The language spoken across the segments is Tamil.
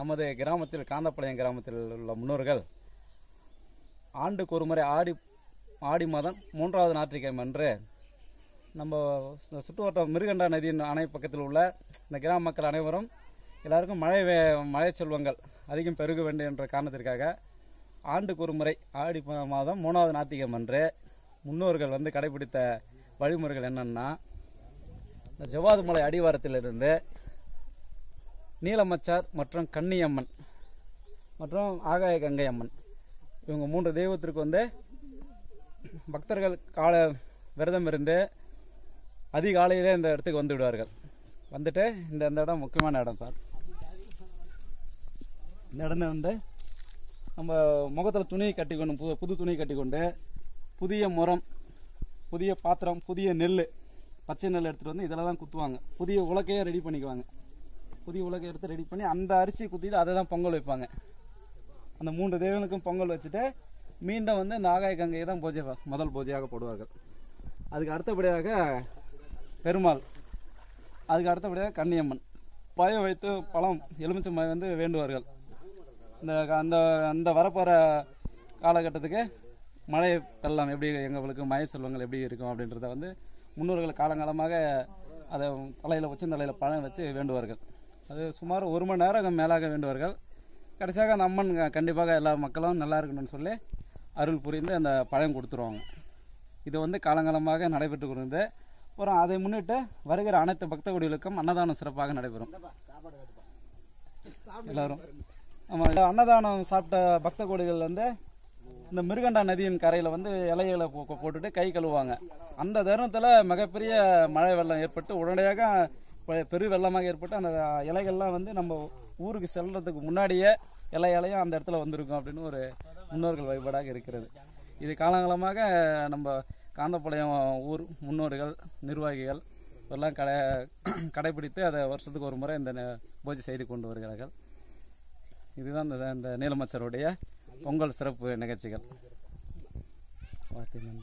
நமது கிராமத்தில் காந்தப்பாளையம் கிராமத்தில் உள்ள முன்னோர்கள் ஆண்டுக்கு ஒரு முறை ஆடி ஆடி மாதம் மூன்றாவது ஞாயிற்றுக்கிழமை அன்று நம்ம சு- சுற்றுவட்டம் மிருகண்டா நதியின் அணை பக்கத்தில் உள்ள இந்த கிராம மக்கள் அனைவரும் எல்லாருக்கும் மழை வே- மழை செல்வங்கள் அதிகம் பெருக வேண்டும் என்ற காரணத்திற்காக ஆண்டுக்கு ஒரு முறை ஆடி மா- மாதம் மூணாவது ஞாயிற்றுக்கிழமை அன்று முன்னோர்கள் வந்து கடைபிடித்த வழிமுறைகள் என்னன்னா இந்த ஜவ்வாது மலை அடிவாரத்திலிருந்து நீலமச்சார் மற்றும் கன்னியம்மன் மற்றும் ஆகாய கங்கை அம்மன் இவங்க மூன்று தெய்வத்திற்கு வந்து பக்தர்கள் கால விரதம் இருந்து அதிகாலையிலே இந்த இடத்துக்கு வந்து விடுவார்கள் வந்துட்டு இந்த இந்த இடம் முக்கியமான இடம் சார் இந்த இடம் வந்து நம்ம முகத்தில் துணி கட்டிக்கொண்டு புது புது துணி கட்டிக்கொண்டு புதிய முறம் புதிய பாத்திரம் புதிய நெல் பச்சை நெல் எடுத்துகிட்டு வந்து இதில் தான் குத்துவாங்க புதிய உலக்கையே ரெடி பண்ணிக்குவாங்க புதிய உலகை எடுத்து ரெடி பண்ணி அந்த அரிசி குத்திட்டு அதை தான் பொங்கல் வைப்பாங்க அந்த மூன்று தெய்வங்களுக்கும் பொங்கல் வச்சுட்டு மீண்டும் வந்து இந்த ஆகாய கங்கையை தான் பூஜை முதல் பூஜையாக போடுவார்கள் அதுக்கு அடுத்தபடியாக பெருமாள் அதுக்கு அடுத்தபடியாக கன்னியம்மன் பயம் வைத்து பழம் எலுமிச்சம்பழம் வந்து வேண்டுவார்கள் இந்த அந்த அந்த வரப்போகிற காலகட்டத்துக்கு மழை வெள்ளம் எப்படி எங்களுக்கு மழை செல்வங்கள் எப்படி இருக்கும் அப்படின்றத வந்து முன்னோர்கள் காலங்காலமாக அதை தலையில் வச்சு தலையில் பழம் வச்சு வேண்டுவார்கள் அது சுமார் ஒரு மணி நேரம் மேலாக வேண்டுவார்கள் கடைசியாக அந்த அம்மன் க- கண்டிப்பாக எல்லா மக்களும் நல்லா இருக்கணும்னு சொல்லி அருள் புரிந்து அந்த பழம் கொடுத்துருவாங்க இது வந்து காலங்காலமாக நடைபெற்று கொண்டிருந்தது அப்புறம் அதை முன்னிட்டு வருகிற அனைத்து பக்த கோடிகளுக்கும் அன்னதானம் சிறப்பாக நடைபெறும் எல்லாரும் ஆமாம் இந்த அன்னதானம் சாப்பிட்ட பக்த கோடிகள் வந்து இந்த மிருகண்டா நதியின் கரையில் வந்து இலைகளை போ- போட்டுட்டு கை கழுவுவாங்க அந்த தருணத்தில் மிகப்பெரிய மழை வெள்ளம் ஏற்பட்டு உடனடியாக பெ- பெரு வெள்ளமாக ஏற்பட்டு அந்த இலைகள்லாம் வந்து நம்ம ஊருக்கு செல்றதுக்கு முன்னாடியே இலை இலையும் அந்த இடத்துல வந்திருக்கும் அப்படின்னு ஒரு முன்னோர்கள் வழிபாடாக இருக்கிறது இது காலங்காலமாக நம்ம காந்தப்பாளையம் ஊர் முன்னோர்கள் நிர்வாகிகள் எல்லாம் கடை கடைபிடித்து அதை வருஷத்துக்கு ஒரு முறை இந்த ந- பூஜை செய்து கொண்டு வருகிறார்கள் இதுதான் இந்த இந்த நீலமச்சருடைய பொங்கல் சிறப்பு நிகழ்ச்சிகள் வார்த்தை நன்றி.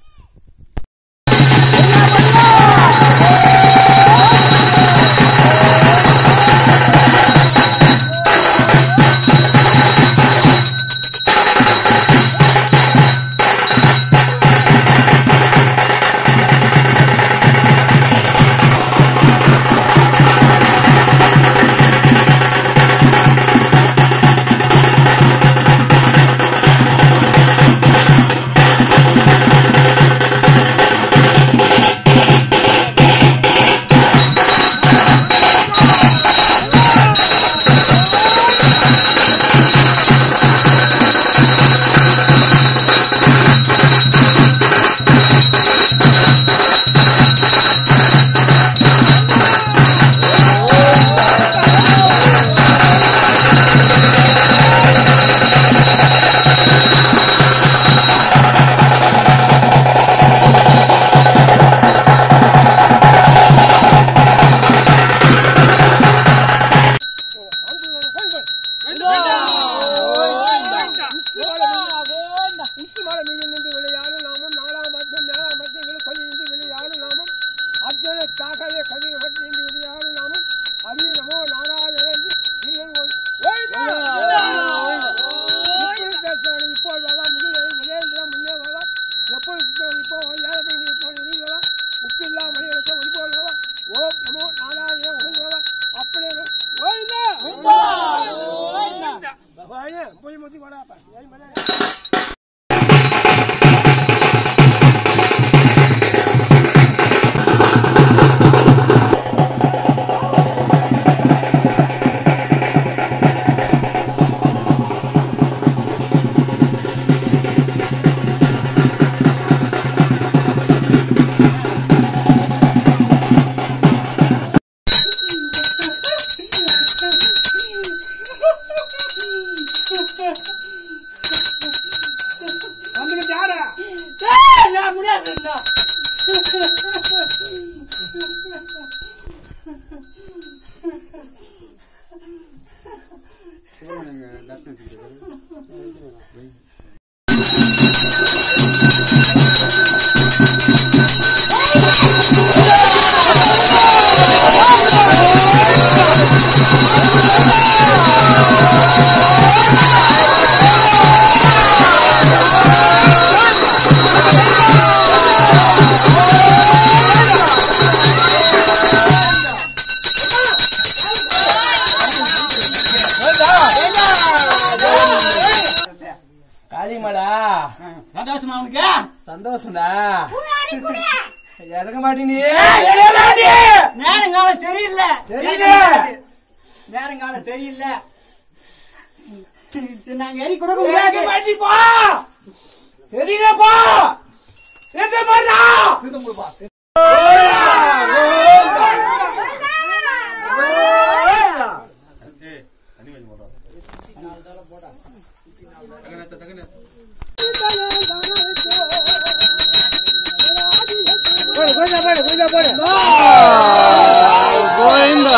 ஆ தெரியுமாடா சந்தோஷமா உனக்கு சந்தோஷம்டா இறங்க மாட்டீங்க நேரங்காலம் சரியில்லை சரியில்லை. நேரங்காலம் சரியில்லை சரி, நாங்க எரி கொடுக்க முடியாது மாட்டிப்பா சரிங்கப்பா என்ன பண்ணா கோவிந்தா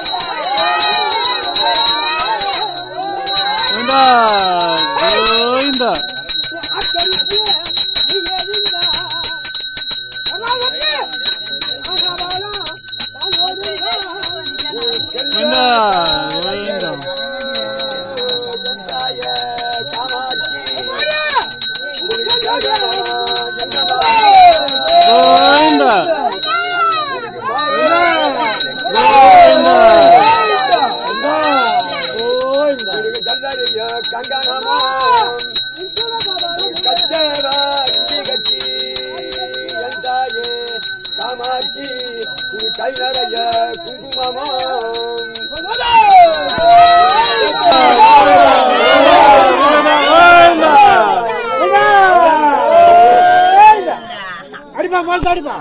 கோவிந்தா கோவிந்தா கோவிந்தா கோவிந்தா கோவிந்தா கோவிந்தா அடிப்பா மாசு அடிப்பா